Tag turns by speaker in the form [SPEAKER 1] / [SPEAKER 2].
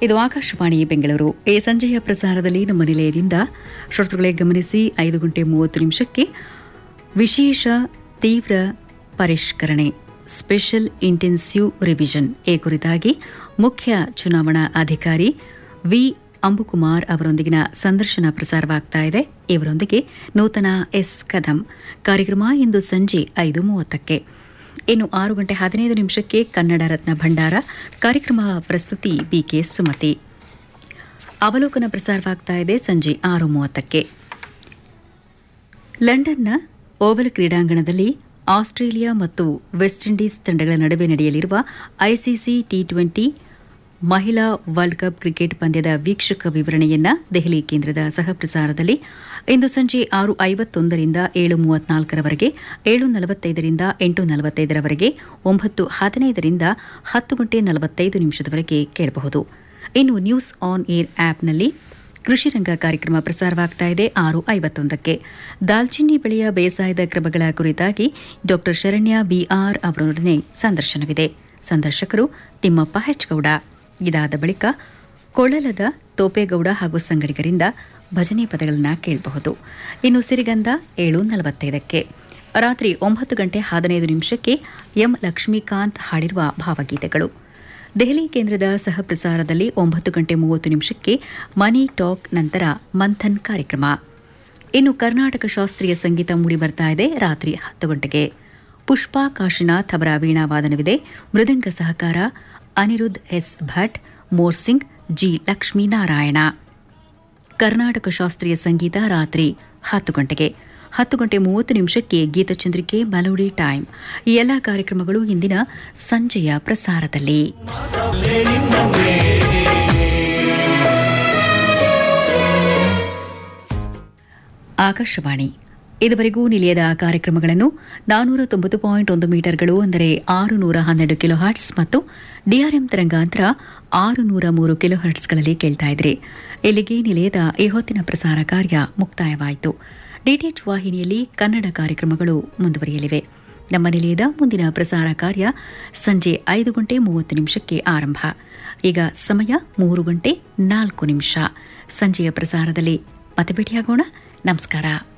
[SPEAKER 1] ಇದು ಆಕಾಶವಾಣಿ ಬೆಂಗಳೂರು ಈ ಸಂಜೆಯ ಪ್ರಸಾರದಲ್ಲಿ ನಮ್ಮ ನಿಲಯದಿಂದ ಶ್ರೋತೃಗಳೇ ಗಮನಿಸಿ ಐದು ಗಂಟೆ ಮೂವತ್ತು ನಿಮಿಷಕ್ಕೆ ವಿಶೇಷ ತೀವ್ರ ಪರಿಷ್ಕರಣೆ ಸ್ಪೆಷಲ್ ಇಂಟೆನ್ಸಿವ್ ರಿವಿಷನ್ ಈ ಕುರಿತಾಗಿ ಮುಖ್ಯ ಚುನಾವಣಾ ಅಧಿಕಾರಿ ವಿ ಅಂಬುಕುಮಾರ್ ಅವರೊಂದಿಗಿನ ಸಂದರ್ಶನ ಪ್ರಸಾರವಾಗ್ತಾ ಇದೆ ಇವರೊಂದಿಗೆ ನೂತನ ಎಸ್ ಕದಂ ಕಾರ್ಯಕ್ರಮ ಇಂದು ಸಂಜೆ ಐದು ಮೂವತ್ತಕ್ಕೆ ಇನ್ನು ಆರು ಗಂಟೆ ಹದಿನೈದು ನಿಮಿಷಕ್ಕೆ ಕನ್ನಡ ರತ್ನ ಭಂಡಾರ ಕಾರ್ಯಕ್ರಮ ಪ್ರಸ್ತುತಿ ಬಿಕೆ ಸುಮತಿ ಅವಲೋಕನ ಪ್ರಸಾರವಾಗ್ತಾ ಇದೆ ಸಂಜೆ ಆರು ಮೂವತ್ತಕ್ಕೆ ಲಂಡನ್ನ ಓವಲ್ ಕ್ರೀಡಾಂಗಣದಲ್ಲಿ ಆಸ್ಟ್ರೇಲಿಯಾ ಮತ್ತು ವೆಸ್ಟ್ ಇಂಡೀಸ್ ತಂಡಗಳ ನಡುವೆ ನಡೆಯಲಿರುವ ಐಸಿಸಿ ಟಿ ಟ್ವೆಂಟಿ ಮಹಿಳಾ ವರ್ಲ್ಡ್ ಕಪ್ ಕ್ರಿಕೆಟ್ ಪಂದ್ಯದ ವೀಕ್ಷಕ ವಿವರಣೆಯನ್ನ ದೆಹಲಿ ಕೇಂದ್ರದ ಸಹಪ್ರಸಾರದಲ್ಲಿ ಇಂದು ಸಂಜೆ ಆರು ಐವತ್ತೊಂದರಿಂದ ಏಳು ಮೂವತ್ನಾಲ್ಕರವರೆಗೆ ಏಳು ನಲವತ್ತೈದರಿಂದ ಎಂಟು ನಲವತ್ತೈದರವರೆಗೆ ಒಂಬತ್ತು ಹದಿನೈದರಿಂದ ಹತ್ತು ಗಂಟೆ ನಲವತ್ತೈದು ನಿಮಿಷದವರೆಗೆ ಕೇಳಬಹುದು ಇನ್ನು ನ್ಯೂಸ್ ಆನ್ ಏರ್ ಆಪ್ನಲ್ಲಿ ಕೃಷಿ ರಂಗ ಕಾರ್ಯಕ್ರಮ ಪ್ರಸಾರವಾಗ್ತಾ ಇದೆ ಆರು ಐವತ್ತೊಂದಕ್ಕೆ ದಾಲ್ಚಿನ್ನಿ ಬೆಳೆಯ ಬೇಸಾಯದ ಕ್ರಮಗಳ ಕುರಿತಾಗಿ ಡಾ ಶರಣ್ಯ ಬಿಆರ್ ಅವರೊಡನೆ ಸಂದರ್ಶನವಿದೆ ಸಂದರ್ಶಕರು ತಿಮ್ಮಪ್ಪ ಹೆಚ್ಗೌಡ ಇದಾದ ಬಳಿಕ ಕೊಳ್ಳಲದ ತೋಪೇಗೌಡ ಹಾಗೂ ಸಂಗಡಿಗರಿಂದ ಭಜನೆ ಪದಗಳನ್ನು ಕೇಳಬಹುದು ಇನ್ನು ಸಿರಿಗಂಧ ಏಳು ನಲವತ್ತೈದಕ್ಕೆ ರಾತ್ರಿ ಒಂಬತ್ತು ಗಂಟೆ ಹದಿನೈದು ನಿಮಿಷಕ್ಕೆ ಎಂ ಲಕ್ಷ್ಮೀಕಾಂತ್ ಹಾಡಿರುವ ಭಾವಗೀತೆಗಳು ದೆಹಲಿ ಕೇಂದ್ರದ ಸಹ ಪ್ರಸಾರದಲ್ಲಿ ಒಂಬತ್ತು ಗಂಟೆ ಮೂವತ್ತು ನಿಮಿಷಕ್ಕೆ ಮನಿ ಟಾಕ್ ನಂತರ ಮಂಥನ್ ಕಾರ್ಯಕ್ರಮ ಇನ್ನು ಕರ್ನಾಟಕ ಶಾಸ್ತ್ರೀಯ ಸಂಗೀತ ಮೂಡಿ ಬರ್ತಾ ಇದೆ ರಾತ್ರಿ ಹತ್ತು ಗಂಟೆಗೆ ಪುಷ್ಪಾ ಕಾಶಿನಾಥ್ ಅವರ ವೀಣಾವಾದನವಿದೆ ಮೃದಂಗ ಸಹಕಾರ ಅನಿರುದ್ಧ್ ಎಸ್ ಭಟ್ ಮೋರ್ಸಿಂಗ್ ಜಿ ಲಕ್ಷ್ಮೀನಾರಾಯಣ ಕರ್ನಾಟಕ ಶಾಸ್ತ್ರೀಯ ಸಂಗೀತ ರಾತ್ರಿ ಹತ್ತು ಗಂಟೆಗೆ ಹತ್ತು ಗಂಟೆ ಮೂವತ್ತು ನಿಮಿಷಕ್ಕೆ ಗೀತಚಂದ್ರಿಕೆ ಮೆಲೋಡಿ ಟೈಮ್ ಈ ಎಲ್ಲಾ ಕಾರ್ಯಕ್ರಮಗಳು ಇಂದಿನ ಸಂಜೆಯ ಪ್ರಸಾರದಲ್ಲಿ ಆಕಾಶವಾಣಿ ಇದುವರೆಗೂ ನಿಲಯದ ಕಾರ್ಯಕ್ರಮಗಳನ್ನು ನಾನೂರ ತೊಂಬತ್ತು ಪಾಯಿಂಟ್ ಒಂದು ಮೀಟರ್ಗಳು ಅಂದರೆ ಆರು ನೂರ ಹನ್ನೆರಡು ಕಿಲೋ ಹರ್ಟ್ಸ್ ಮತ್ತು ಡಿಆರ್ಎಂ ತರಂಗಾಂತರ ಆರು ನೂರ ಮೂರು ಕಿಲೋ ಹರ್ಟ್ಸ್ಗಳಲ್ಲಿ ಕೇಳ್ತಾ ಇದ್ರಿ ಇಲ್ಲಿಗೆ ನಿಲಯದ ಈ ಹೊತ್ತಿನ ಪ್ರಸಾರ ಕಾರ್ಯ ಮುಕ್ತಾಯವಾಯಿತು ಡಿಟಿಎಚ್ ವಾಹಿನಿಯಲ್ಲಿ ಕನ್ನಡ ಕಾರ್ಯಕ್ರಮಗಳು ಮುಂದುವರಿಯಲಿವೆ ನಮ್ಮ ನಿಲಯದ ಮುಂದಿನ ಪ್ರಸಾರ ಕಾರ್ಯ ಸಂಜೆ ಐದು ಗಂಟೆ ಮೂವತ್ತು ನಿಮಿಷಕ್ಕೆ ಆರಂಭ ಈಗ ಸಮಯ ಮೂರು ಗಂಟೆ ನಾಲ್ಕು ನಿಮಿಷ ಸಂಜೆಯ ಪ್ರಸಾರದಲ್ಲಿ ಮತ್ತೆ ಭೇಟಿಯಾಗೋಣ ನಮಸ್ಕಾರ